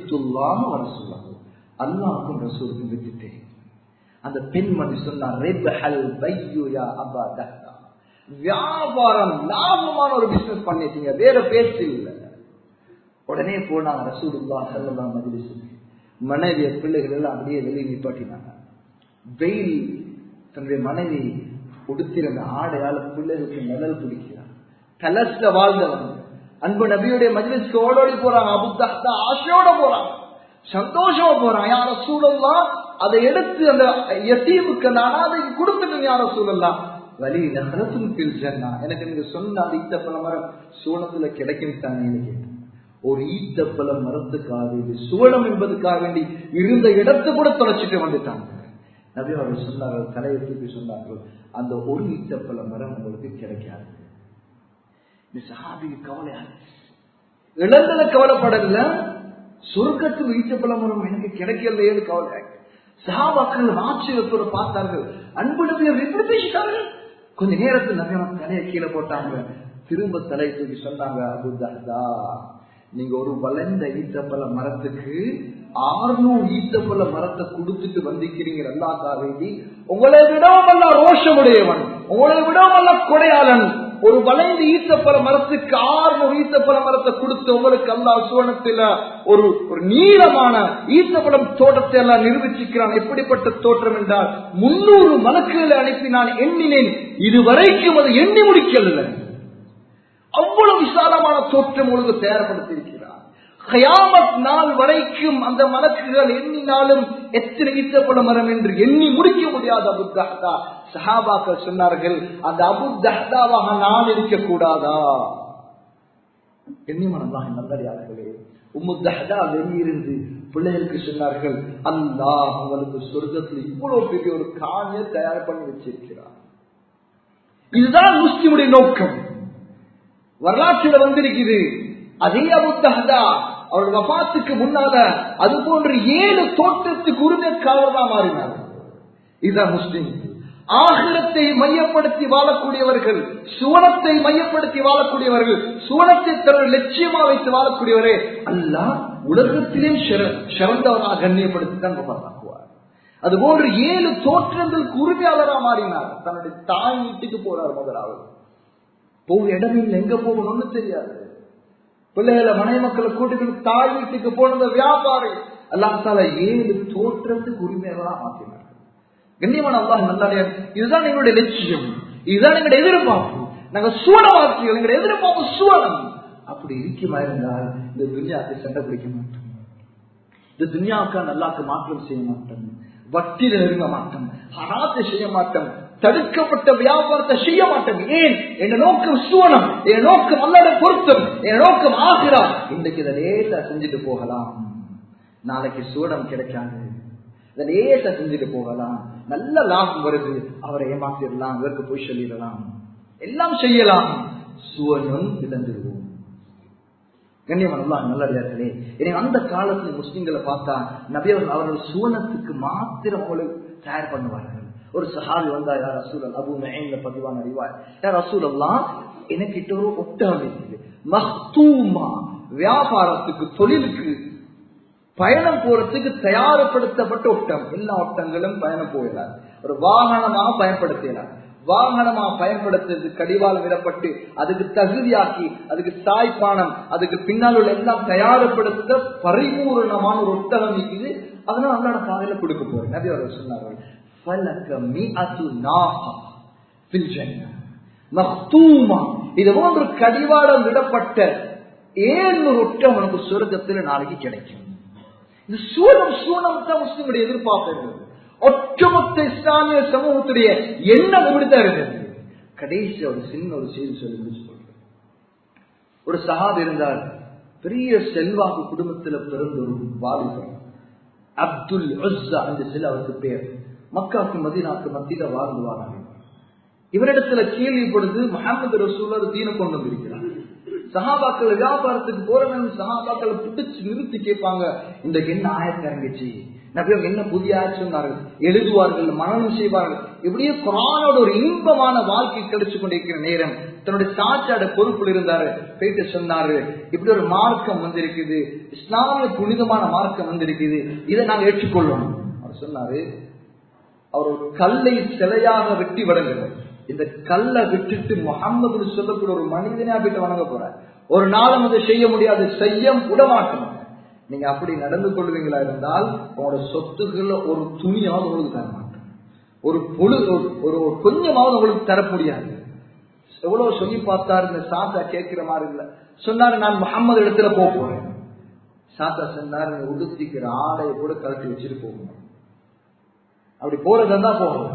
S1: வர சொல்லாங்க அல்லாவுக்கும் ரசூலுக்கும் வித்துட்டேன் அந்த பெண்மணி சொன்னார் வியாபாரம் லாபமான ஒரு பிசினஸ் பண்ணிட்டீங்க வேற பேச்சு இல்லை உடனே போனாங்க ரசூலுல்லா செல்லலாம் மஜிலிசு மனைவிய பிள்ளைகள் எல்லாம் அப்படியே வெளியே நிப்பாட்டினாங்க வெயில் தன்னுடைய மனைவி உடுத்திருந்த ஆடையால பிள்ளைகளுக்கு நிழல் பிடிக்கிறார் கலஸ்ல வாழ்ந்தவன் அன்பு நபியுடைய மஜிலிஸ்க்கு ஓடோடி போறாங்க அபுத்தா ஆசையோட போறாங்க சந்தோஷமா போறாங்க யார சூழல்லாம் அதை எடுத்து அந்த எத்தீவுக்கு அந்த அனாதைக்கு கொடுத்துட்டு யார சூழல்லாம் வலி நகரத்தும் பில்ஜன்னா எனக்கு நீங்க சொன்ன அந்த ஈத்த பல மரம் சூனத்துல கிடைக்கும் தானே கேட்டேன் ஒரு ஈத்த பல மரத்துக்காக வேண்டி சுவனம் என்பதுக்காக வேண்டி இருந்த இடத்தை கூட தொலைச்சிட்டு வந்துட்டாங்க நபி அவர்கள் சொன்னார்கள் தலையை தூக்கி சொன்னார்கள் அந்த ஒரு ஈட்டப்பல மரம் உங்களுக்கு கிடைக்காது இந்த சஹாபிக்கு கவலையா இழந்தத கவலைப்படல சொர்க்கத்தில் ஈட்டப்பல மரம் எனக்கு கிடைக்கலையேன்னு கவலை சஹாபாக்கள் ஆச்சரியத்தோட பார்த்தார்கள் அன்பு நபியர் எப்படி பேசிட்டார்கள் கொஞ்ச நேரத்தில் நபி தலையை கீழே போட்டாங்க திரும்ப தலையை தூக்கி சொன்னாங்க அபு தஹ்தா நீங்க ஒரு வளைந்த ஈத்தப்பல மரத்துக்கு ஆறுநூறு ஈத்தப்பல மரத்தை கொடுத்துட்டு வந்திருக்கிறீங்க அல்லாக்கா வேண்டி உங்களை விடவும் அல்ல ரோஷமுடையவன் உங்களை விடவும் அல்ல கொடையாளன் ஒரு வளைந்து ஈத்தப்பல மரத்துக்கு ஆறுநூறு ஈத்தப்பல மரத்தை கொடுத்து உங்களுக்கு அல்லா சுவனத்துல ஒரு ஒரு நீளமான ஈத்தப்பழம் தோட்டத்தை எல்லாம் நிரூபிச்சிருக்கிறான் எப்படிப்பட்ட தோற்றம் என்றால் முன்னூறு மலக்குகளை அனுப்பி நான் எண்ணினேன் இதுவரைக்கும் அது எண்ணி முடிக்கல அவ்வளவு விசாலமான தோற்றம் உங்களுக்கு தயார்படுத்தியிருக்கிறார் கயாமத் நாள் வரைக்கும் அந்த மலக்குகள் எண்ணினாலும் எத்தனை ஈத்தப்பட மரம் என்று எண்ணி முடிக்க முடியாத அபு தஹ்தா சஹாபாக்கள் சொன்னார்கள் அந்த அபு தஹ்தாவாக நான் இருக்கக்கூடாதா எண்ணிமனதாக நல்லடியார்களே உம்மு தஹ்தா வெளியிருந்து பிள்ளைகளுக்கு சொன்னார்கள் அல்லாஹ் உங்களுக்கு சொர்க்கத்தில் இவ்வளவு பெரிய ஒரு காணியை தயார் பண்ணி வச்சிருக்கிறார் இதுதான் முஸ்லிமுடைய நோக்கம் வரலாற்றில் வந்திருக்குது அதே அபுத்தஹதா அவருடைய வபாத்துக்கு முன்னால அது போன்ற ஏழு தோட்டத்துக்கு உரிமைக்காரர்களா மாறினார் இதுதான் முஸ்லிம் ஆகிரத்தை மையப்படுத்தி வாழக்கூடியவர்கள் சுவனத்தை மையப்படுத்தி வாழக்கூடியவர்கள் சுவனத்தை தன்னுடைய லட்சியமா வைத்து வாழக்கூடியவரே அல்ல உலகத்திலே சிறந்தவராக கண்ணியப்படுத்தி தான் வபாத்தாக்குவார் அது போன்று ஏழு தோற்றங்களுக்கு உரிமையாளராக மாறினார் தன்னுடைய தாய் வீட்டுக்கு போறார் முதலாவது போக இடம் இல்லை எங்க போகணும்னு தெரியாது பிள்ளைகளை மனைவி மக்களை கூட்டிட்டு தாய் வீட்டுக்கு போனது வியாபாரி அல்லாத்தால ஏழு தோற்றத்துக்கு உரிமையாளராக மாற்றினார் கண்ணியமான அல்லாஹ் நல்லாடியா இதுதான் எங்களுடைய லட்சியம் இதுதான் எங்களுடைய எதிர்பார்ப்பு நாங்க சூழவாசிகள் எங்களுடைய எதிர்பார்ப்பு சூழம் அப்படி இருக்குமா இருந்தால் இந்த துன்யாவுக்கு சண்டை பிடிக்க மாட்டோம் இந்த துன்யாவுக்கா நல்லாக்கு மாற்றம் செய்ய மாட்டோம் வட்டில நெருங்க மாட்டோம் ஹராத்தை செய்ய மாட்டோம் தடுக்கப்பட்ட வியாபாரத்தை செய்ய மாட்டோம் ஏன் என் நோக்கம் சுவனம் என் நோக்கம் அல்லாத பொருத்தம் என் நோக்கம் ஆகிறா இன்றைக்கு இதை லேசா செஞ்சுட்டு போகலாம் நாளைக்கு சூடம் கிடைக்காது இதை லேசா செஞ்சுட்டு போகலாம் நல்ல லாபம் வருது அவரை ஏமாத்திடலாம் இவருக்கு போய் சொல்லிடலாம் எல்லாம் செய்யலாம் சுவனம் இழந்துடுவோம் கண்ணியமான நல்லடியார்களே எனவே அந்த காலத்துல முஸ்லிம்களை பார்த்தா நபியவர்கள் அவர்கள் சுவனத்துக்கு மாத்திரம் அவங்களை தயார் பண்ணுவார்கள் ஒரு சஹாபி வந்தா யார் ரசூல் அபு மெயின்ல பதிவான அறிவார் யார் ரசூல் எல்லாம் எனக்கிட்ட ஒரு ஒட்டகம் இருக்குது மஹ்தூமா வியாபாரத்துக்கு தொழிலுக்கு பயணம் போறதுக்கு தயாரப்படுத்தப்பட்ட ஒட்டம் எல்லா ஒட்டங்களும் பயணம் போயிடாது ஒரு வாகனமாக பயன்படுத்தலாம் வாகனமா பயன்படுத்துறது கடிவால் விடப்பட்டு அதுக்கு தகுதியாக்கி அதுக்கு தாய்ப்பானம் அதுக்கு பின்னால் உள்ள எல்லாம் தயாரப்படுத்த பரிபூர்ணமான ஒரு ஒட்டகம் இருக்குது அதனால அல்லாட பாதையில கொடுக்க போறேன் நபி அவர்கள் சொன்னார்கள் இது போன்ற கடிவாளம் விடப்பட்ட ஏழு ஒட்டம் உனக்கு சொர்க்கத்தில் நாளைக்கு கிடைக்கும் இது சூழம் சூழம் தான் முஸ்லிமுடைய எதிர்பார்ப்பு ஒட்டுமொத்த இஸ்லாமிய சமூகத்துடைய எண்ணம் இப்படித்தான் இருந்தது கடைசி ஒரு சின்ன ஒரு செய்தி சொல்லி முடிச்சு ஒரு சஹாப் இருந்தார் பெரிய செல்வாக்கு குடும்பத்துல பிறந்த ஒரு வாலிபர் அப்துல் அந்த சில அவருக்கு பேர் மக்காக்கு மதினாக்கு மத்தியில வாழ்ந்து வாராங்க இவரிடத்துல கேள்விப்படுது முகமது ரசூலர் தீன கொண்டு வந்திருக்கிறார் சஹாபாக்கள் வியாபாரத்துக்கு போறவங்க சஹாபாக்களை பிடிச்சு நிறுத்தி கேட்பாங்க இன்றைக்கு என்ன ஆயத்திறங்கிச்சு நபியம் என்ன புதிய ஆட்சி சொன்னார்கள் எழுதுவார்கள் மனநம் செய்வார்கள் இப்படியே குரானோட ஒரு இன்பமான வாழ்க்கை கிடைச்சு கொண்டிருக்கிற நேரம் தன்னுடைய சாச்சாட பொறுப்பில் இருந்தாரு போயிட்டு சொன்னாரு இப்படி ஒரு மார்க்கம் வந்திருக்குது இஸ்லாமிய புனிதமான மார்க்கம் வந்திருக்குது இதை நாங்க ஏற்றுக்கொள்ளணும் அவர் சொன்னாரு அவர் ஒரு கல்லை சிலையாக வெட்டி வணங்குறார் இந்த கல்லை விட்டுட்டு முகம்மது சொல்லக்கூடிய ஒரு மனிதனா போயிட்டு வணங்க போற ஒரு நாளும் அதை செய்ய முடியாது செய்ய விட மாட்டோம் நீங்க அப்படி நடந்து கொள்வீங்களா இருந்தால் உங்களோட சொத்துக்கள் ஒரு துணியாவது உங்களுக்கு தர மாட்டோம் ஒரு பொழு ஒரு கொஞ்சமாவது உங்களுக்கு தர முடியாது எவ்வளவு சொல்லி பார்த்தாரு இந்த சாத்தா கேட்கிற மாதிரி இல்ல சொன்னாரு நான் முகம்மது இடத்துல போக போறேன் சாத்தா சொன்னாரு உடுத்திக்கிற ஆடையை கூட கலட்டி வச்சுட்டு போகணும் அப்படி போறதுன்னா போகணும்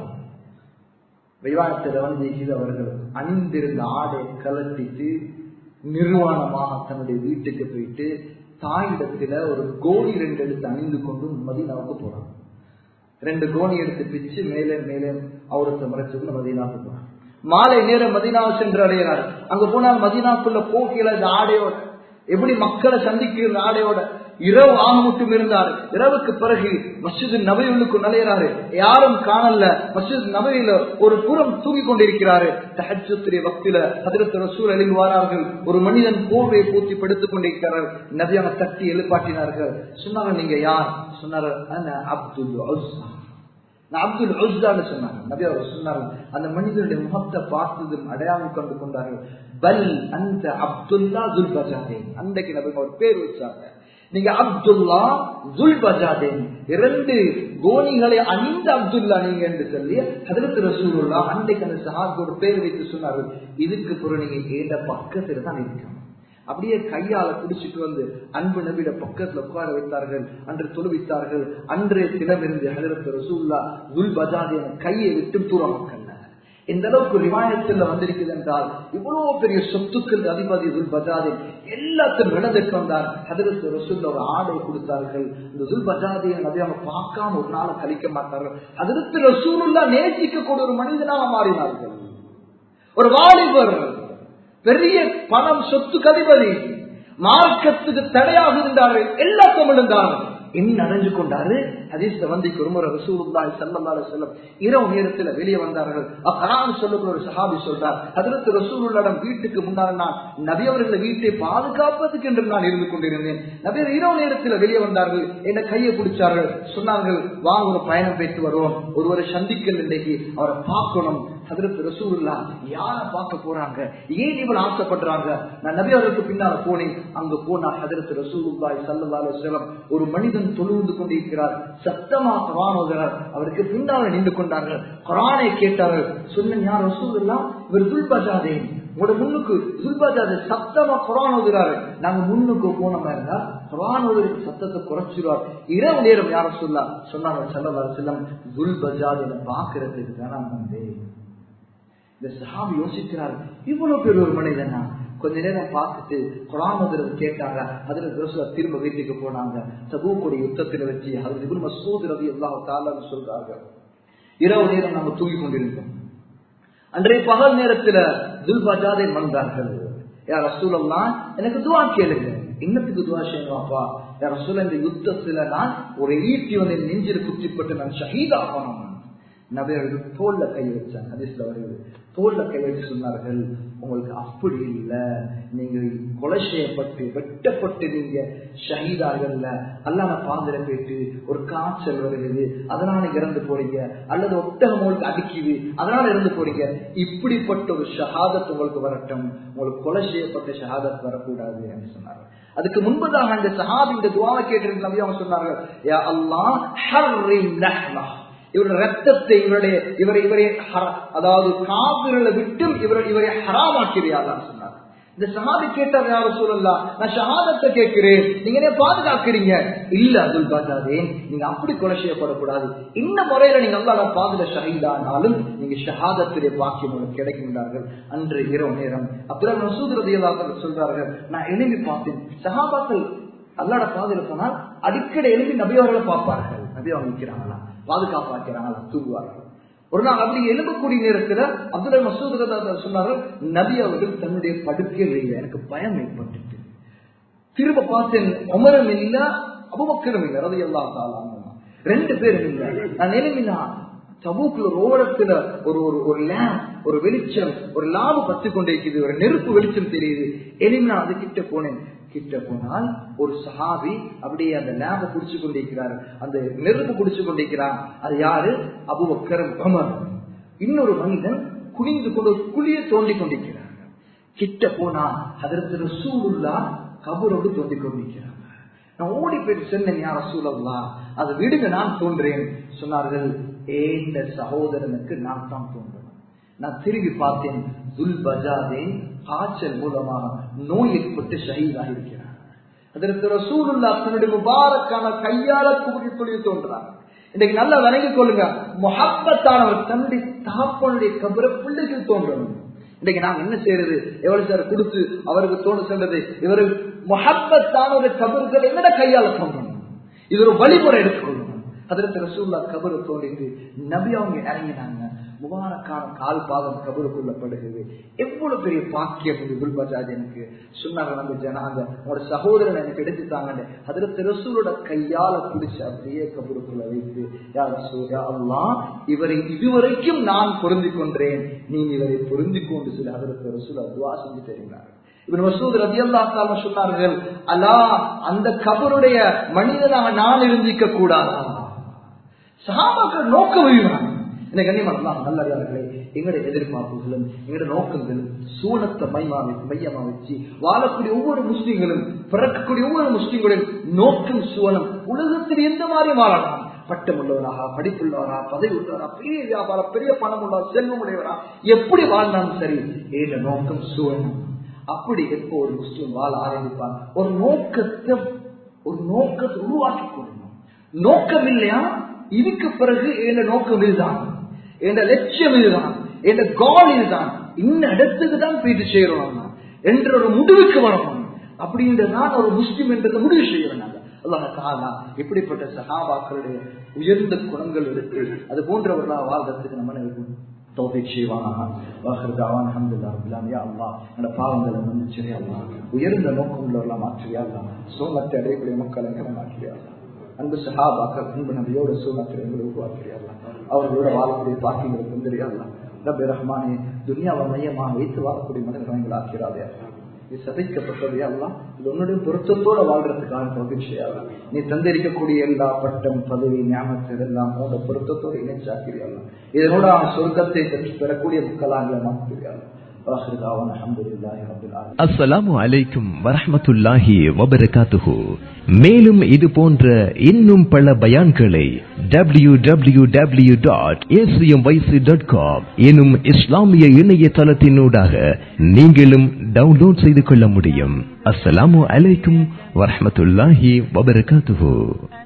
S1: விவாதத்துல வந்து இது அவர்கள் அணிந்திருந்த ஆடையை கலட்டிட்டு நிர்வாணமாக தன்னுடைய வீட்டுக்கு போயிட்டு தாயிடத்துல ஒரு கோணி ரெண்டு எடுத்து அணிந்து கொண்டு மதினாவுக்கு போறாங்க ரெண்டு கோணி எடுத்து பிச்சு மேலே மேலே அவரத்தை மறைச்சு மதினாவுக்கு போறாங்க மாலை நேரம் மதினாவை சென்று அடைகிறார் அங்க போனால் மதினாக்குள்ள போக்கில இந்த ஆடையோட எப்படி மக்களை சந்திக்கிற ஆடையோட இரவு ஆக மட்டும் இருந்தார் இரவுக்கு பிறகு மஸ்ஜித் நபையுள்ளுக்கு நுழையிறாரு யாரும் காணல மஸ்ஜித் நபையில ஒரு புறம் தூங்கி கொண்டிருக்கிறாரு தஹஜத்துடைய வக்தில அதிரத்து ரசூல் எழுவாரார்கள் ஒரு மனிதன் போர்வையை பூத்தி படுத்துக் கொண்டிருக்கிறார் நபியாக தட்டி எழுப்பாட்டினார்கள் சொன்னாங்க நீங்க யார் சொன்னார் அப்துல் நான் அப்துல் உஸ்தான்னு சொன்னாங்க நபி அவர் சொன்னார்கள் அந்த மனிதனுடைய முகத்தை பார்த்ததும் அடையாளம் கண்டு கொண்டார்கள் பல் அந்த அப்துல்லா துல் பஜாதேன் அன்றைக்கு நபி ஒரு பேர் வச்சாங்க நீங்க அப்துல்லா துல் பஜாதேன் இரண்டு கோணிகளை அணிந்த அப்துல்லா நீங்க என்று சொல்லி ஹதரத் ரசூலுல்லா அன்றைக்கு அந்த சஹாபி ஒரு பேர் வைத்து சொன்னார்கள் இதுக்கு பிறகு நீங்க கேட்ட பக்கத்துல தான் இருக்கணும் அப்படியே கையால குடிச்சிட்டு வந்து அன்பு நபியிட பக்கத்துல உட்கார வைத்தார்கள் அன்று தொழுவித்தார்கள் அன்றைய தினமிருந்து ஹதரத் ரசூல்லா துல் பஜாதேன் கையை விட்டு தூரமாக்கல்ல இந்த அளவுக்கு ரிவாயத்தில் வந்திருக்குது என்றால் இவ்வளவு பெரிய சொத்துக்கள் அதிபதி துல் பஜாதேன் எல்லாத்தையும் நடந்துட்டு வந்தார் ஹதரத் ரசூல்ல ஒரு ஆடை கொடுத்தார்கள் இந்த துல் பஜாதியை நபி அவங்க பார்க்காம ஒரு நாளை கழிக்க மாட்டார்கள் ஹதரத் ரசூலுல்லா நேசிக்கக்கூடிய ஒரு மனிதனாக மாறினார்கள் ஒரு வாலிபர் பெரிய பணம் சொத்து கதிபதி மார்க்கத்துக்கு தடையாக இருந்தார்கள் எல்லாத்தையும் இருந்தார்கள் என்ன அடைஞ்சு கொண்டாரு ஹதீஸ்ல வந்து குருமுறை ரசூலுல்லாஹி ஸல்லல்லாஹு அலைஹி வஸல்லம் இரவு நேரத்துல வெளியே வந்தார்கள் அக்கரான் சொல்லக்கூடிய ஒரு சஹாபி சொல்றார் ஹஜ்ரத் ரசூலுல்லாஹிடம் வீட்டுக்கு முன்னால் நான் நபி அவர்களை வீட்டை பாதுகாப்பதற்கு என்று நான் இருந்து கொண்டிருந்தேன் நபி இரவு நேரத்துல வெளியே வந்தார்கள் என்ன கையை பிடிச்சார்கள் சொன்னார்கள் வாங்க ஒரு பயணம் போயிட்டு வருவோம் ஒருவரை சந்திக்கல் இன்றைக்கு அவரை பார்க்கணும் ஹதரத் ரசூலுல்லா யார பார்க்க போறாங்க ஏன் இவன் ஆசைப்படுறாங்க நான் நபி அவருக்கு பின்னால போனேன் அங்க போனா ஹதரத் ரசூலுல்லாய் சல்லல்லாஹு அலைஹி வஸல்லம் ஒரு மனிதன் தொழுந்து கொண்டிருக்கிறார் சத்தமா குர்ஆன் ஓதுறார் அவருக்கு பின்னால நின்று கொண்டார்கள் குர்ஆனை கேட்டார்கள் சொன்ன யார் ரசூலுல்லா இவர் துல்பஜாதே உங்களோட முன்னுக்கு துல்பஜாதே சத்தமா குர்ஆன் ஓதுறாரு நாங்க முன்னுக்கு போனோமா இருந்தா குர்ஆன் ஓதுறது சத்தத்தை குறைச்சிருவார் இரவு நேரம் யார சொல்லா சொன்னாங்க சல்லல்லாஹு அலைஹி வஸல்லம் துல்பஜாதை பாக்குறதுக்கு தான் நான் வந்தேன் இந்த சஹாபி யோசிக்கிறார் இவ்வளவு பெரிய ஒரு மனிதனா கொஞ்ச நேரம் பார்த்துட்டு குராமதுரது கேட்டாங்க அதுல யோசுவா திரும்ப வீட்டுக்கு போனாங்க தபூக்குடைய யுத்தத்துல வச்சு அது இவரு மசூத் ரவி எல்லாம் தாளன்னு சொல்றாங்க இரவு நேரம் நாங்க தூங்கி கொண்டிருந்தோம் அன்றைய பகல் நேரத்துல துல்பஜாதை வந்தார்கள் யார் ரசூலம்லாம் எனக்கு துவா கேளுங்க இன்னத்துக்கு துவா செய்யணும்ப்பா யார் ரசூல இந்த யுத்தத்துல நான் ஒரு ஈட்டி வந்து என் நெஞ்சில் குத்திப்பட்டு நான் ஷஹீதாகணும் நபியர்கள் தோல்ல கை வச்சாங்க ஹதீஸ்ல வருகிறது தோல்ல கை வச்சு சொன்னார்கள் உங்களுக்கு அப்படி இல்லை நீங்க கொலை செய்யப்பட்டு வெட்டப்பட்டு நீங்க ஷஹீதாகல்ல அல்லாம பாந்திர போயிட்டு ஒரு காய்ச்சல் வருகிறது அதனால இறந்து போறீங்க அல்லது ஒட்டகம் உங்களுக்கு அடிக்குது அதனால இறந்து போறீங்க இப்படிப்பட்ட ஒரு ஷஹாதத் உங்களுக்கு வரட்டும் உங்களுக்கு கொலை செய்யப்பட்ட ஷஹாதத் வரக்கூடாது என்று சொன்னார்கள் அதுக்கு முன்பதாக அந்த சஹாபி இந்த துவாவை கேட்டிருந்த நபி அவங்க சொன்னார்கள் யா அல்லாஹ் ஹர்ரிம் லஹ்மா இவருடைய ரத்தத்தை இவருடைய இவரை இவரை அதாவது காவிரலை விட்டும் இவர் இவரை ஹராமாக்கிறியாதான் சொன்னார் இந்த சஹாபி கேட்டார் யாரும் சொல்லலாம் நான் ஷஹாதத்தை கேட்கிறேன் நீங்க என்ன பாதுகாக்கிறீங்க இல்ல அப்துல் பாஜாதே நீங்க அப்படி கொலை செய்யப்படக்கூடாது இந்த முறையில நீங்க அல்லாத பாதுல ஷஹீதானாலும் நீங்க ஷஹாதத்திலே பாக்கியம் உங்களுக்கு கிடைக்கின்றார்கள் அன்று இரவு நேரம் அப்புறம் மசூத் ரதியல்லாத சொல்றார்கள் நான் எழுதி பார்த்தேன் சஹாபாக்கள் அல்லாட பாதையில போனால் அடிக்கடி எழுதி நபி அவர்களை பார்ப்பார்கள் நபி அவங்க நிற்கிறாங்களா பாதுகாப்பாக்கிறாங்களா தூங்குவார்கள் ஒரு நாள் அப்படி எழும்பக்கூடிய நேரத்துல அப்துல் மசூத் சொன்னார்கள் நபி அவர்கள் தன்னுடைய படுக்கையில் இல்லை எனக்கு பயம் ஏற்பட்டுட்டு திரும்ப பார்த்தேன் உமரம் இல்ல அபுபக்கரும் இல்லை ரவி எல்லா ரெண்டு பேரும் இல்லை நான் எழுமினா சபூக்குல ஒரு ஓரத்துல ஒரு ஒரு ஒரு லேம் ஒரு வெளிச்சம் ஒரு லாபு பத்து கொண்டிருக்குது ஒரு நெருப்பு வெளிச்சம் தெரியுது எலிமினா அது கிட்ட போனேன் கிட்ட போனால் ஒரு சஹாபி அப்படியே அந்த லேப குடிச்சு கொண்டிருக்கிறார் அந்த நெருப்பு குடிச்சு கொண்டிருக்கிறார் அது யாரு அபுபக்கரம் அமர் இன்னொரு மனிதன் குனிந்து கொண்டு ஒரு குழிய தோண்டி கொண்டிருக்கிறார் கிட்ட போனா அதற்கு ரசூலுல்லா கபரோடு தோண்டி கொண்டிருக்கிறாங்க நான் ஓடி போயிட்டு சொன்னேன் யார் ரசூலல்லா அது விடுங்க நான் தோன்றேன் சொன்னார்கள் ஏந்த சகோதரனுக்கு நான் தான் தோன்றேன் நான் திரும்பி பார்த்தேன் துல் பஜாதே காய்ச்சல் மூலமாக நோய் ஏற்பட்டு ஷஹீதாக இருக்கிறார் அதற்கு ரசூலுல்லா தன்னுடைய முபாரக்கான கையால கூடி தொழில் தோன்றாங்க இன்னைக்கு நல்லா விளங்கிக் கொள்ளுங்க முகப்பத்தானவர் தன்னுடைய தகப்பனுடைய கபரை பிள்ளைகள் தோன்றணும் இன்னைக்கு நாங்க என்ன செய்யறது எவ்வளவு சார் கொடுத்து அவருக்கு தோண சென்றது இவரு முகப்பத்தான ஒரு கபர்கள் என்னோட கையால தோன்றணும் இது ஒரு வழிமுறை எடுத்துக்கொள்ளணும் அதற்கு ரசூல்லா கபரு தோண்டிட்டு நபி அவங்க இறங்கினாங்க முபாரக்கான கால் பாதம் கபருக்குள்ள படுகிறது எவ்வளவு பெரிய பாக்கியம் இது குல்பஜாஜ் எனக்கு சொன்னாங்க நம்ம ஜனாங்க உங்களோட சகோதரன் எனக்கு எடுத்துட்டாங்க அதற்கு ரசூலோட கையால பிடிச்சு அப்படியே கபருக்குள்ள வைத்து யார் ரசூலா அல்லா இவரை இதுவரைக்கும் நான் பொருந்தி கொன்றேன் நீ இவரை பொருந்தி கொண்டு சொல்லி அதற்கு ரசூல் அதுவா செஞ்சு தெரிகிறார் இவன் மசூத் ரபி அல்லா சொன்னார்கள் அல்லா அந்த கபருடைய மனிதனாக நான் இருந்திக்க கூடாதா சகாபாக்கள் நோக்கம் அறிவாங்க என்ன கண்ணியமாக நல்லதார்களே எங்களுடைய எதிர்பார்ப்புகளும் எங்களுடைய நோக்கங்களும் சூனத்தை மையமா மையமா வச்சு வாழக்கூடிய ஒவ்வொரு முஸ்லீம்களும் பிறக்கக்கூடிய ஒவ்வொரு முஸ்லீம்களின் நோக்கம் சூனம் உலகத்தில் எந்த மாதிரி வாழலாம் பட்டம் உள்ளவராக படிப்புள்ளவரா பதவி உள்ளவரா பெரிய வியாபாரம் பெரிய பணம் உள்ளவரா செல்வம் உடையவரா எப்படி வாழ்ந்தாலும் சரி ஏத நோக்கம் சூழணும் அப்படி எப்போ ஒரு முஸ்லீம் வாழ ஆரம்பிப்பான் ஒரு நோக்கத்தை ஒரு நோக்கத்தை உருவாக்கி கொள்ளணும் நோக்கம் இல்லையா இதுக்கு பிறகு என் நோக்கம் இதுதான் என் லட்சியம் இதுதான் என் கால் இதுதான் இந்த இடத்துக்கு தான் போயிட்டு செய்யறோம் என்ற ஒரு முடிவுக்கு வரணும் அப்படின்றதான் ஒரு முஸ்லிம் என்றதை முடிவு செய்யறோம் அல்லாஹ் தாலா இப்படிப்பட்ட சகாபாக்களுடைய உயர்ந்த குணங்கள் இருக்கு அது போன்றவர்களாக வாழ்றதுக்கு நம்ம இருக்கும் தௌபிக் செய்வானாக வாஹர் தாவான் அஹமதுல்லா ரபுல்லாம் யா அல்லா என்னோட பாவங்களை மன்னிச்சிரியா அல்லா உயர்ந்த நோக்கம் உள்ளவர்களா மாற்றியா அல்லா சோமத்தை அடையக்கூடிய மக்களை எங்களை மாற்றியா அல்லா அன்பு சஹாபாக்கள் அன்பு நபியோட சூழ்நிலை எங்களை உருவாக்குறியார்கள் அவர்களோட வாழக்கூடிய பாக்கியங்களை தந்திரியார்கள் ரபி ரஹ்மானே துனியாவை மையமாக வைத்து வாழக்கூடிய மனிதர்கள் எங்களை ஆக்கிறாதே இது சதைக்கப்பட்டது அல்லா இது உன்னுடைய பொருத்தத்தோட வாழ்றதுக்கான மகிழ்ச்சியாக நீ தந்திருக்கக்கூடிய எல்லா பட்டம் பதவி ஞாபகத்தில் எல்லாம் உன்னோட பொருத்தத்தோடு இணைச்சாக்கிறீர்கள் இதனோட அவன் சொர்க்கத்தை பெற்று பெறக்கூடிய மக்களாக மாற்றுகிறார்கள் واخر دعوانا الحمد لله رب العالمين
S2: அஸ்ஸலாமு அலைக்கும் வரஹ்மத்துல்லாஹி வபரகாத்துஹு மேலும் இது போன்ற இன்னும் பல பயான்களை W W W dot dot com எனும் இஸ்லாமிய இணையதளத்தினூடாக நீங்களும் டவுன்லோட் செய்து கொள்ள முடியும் அஸ்ஸலாமு அலைக்கும் வரஹ்மத்துல்லாஹி வபரகாத்துஹு